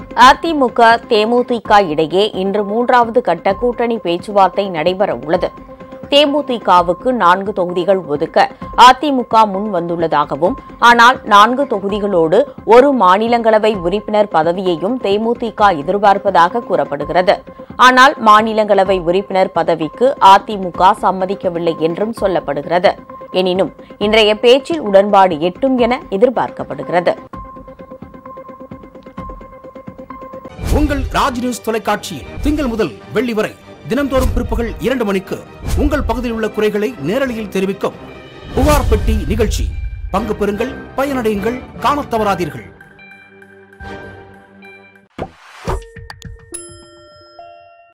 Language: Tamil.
அதிமுக தேமுதிக இடையே இன்று மூன்றாவது கட்ட கூட்டணி பேச்சுவார்த்தை நடைபெற உள்ளது தேமுதிகவுக்கு நான்கு தொகுதிகள் ஒதுக்க அதிமுக முன் வந்துள்ளதாகவும் ஆனால் நான்கு தொகுதிகளோடு ஒரு மாநிலங்களவை உறுப்பினர் பதவியையும் தேமுதிக எதிர்பார்ப்பதாக கூறப்படுகிறது ஆனால் மாநிலங்களவை உறுப்பினர் பதவிக்கு அதிமுக சம்மதிக்கவில்லை என்றும் சொல்லப்படுகிறது எனினும் இன்றைய பேச்சில் உடன்பாடு எட்டும் என எதிர்பார்க்கப்படுகிறது உங்கள் ராஜ் நியூஸ் தொலைக்காட்சியில் திங்கள் முதல் வெள்ளி வரை தினம்தோறும் பிற்பகல் இரண்டு மணிக்கு உங்கள் பகுதியில் உள்ள குறைகளை நேரலையில் தெரிவிக்கும் புகார் பெட்டி நிகழ்ச்சி பங்கு பெறுங்கள் பயனடையுங்கள் காணத் தவறாதீர்கள்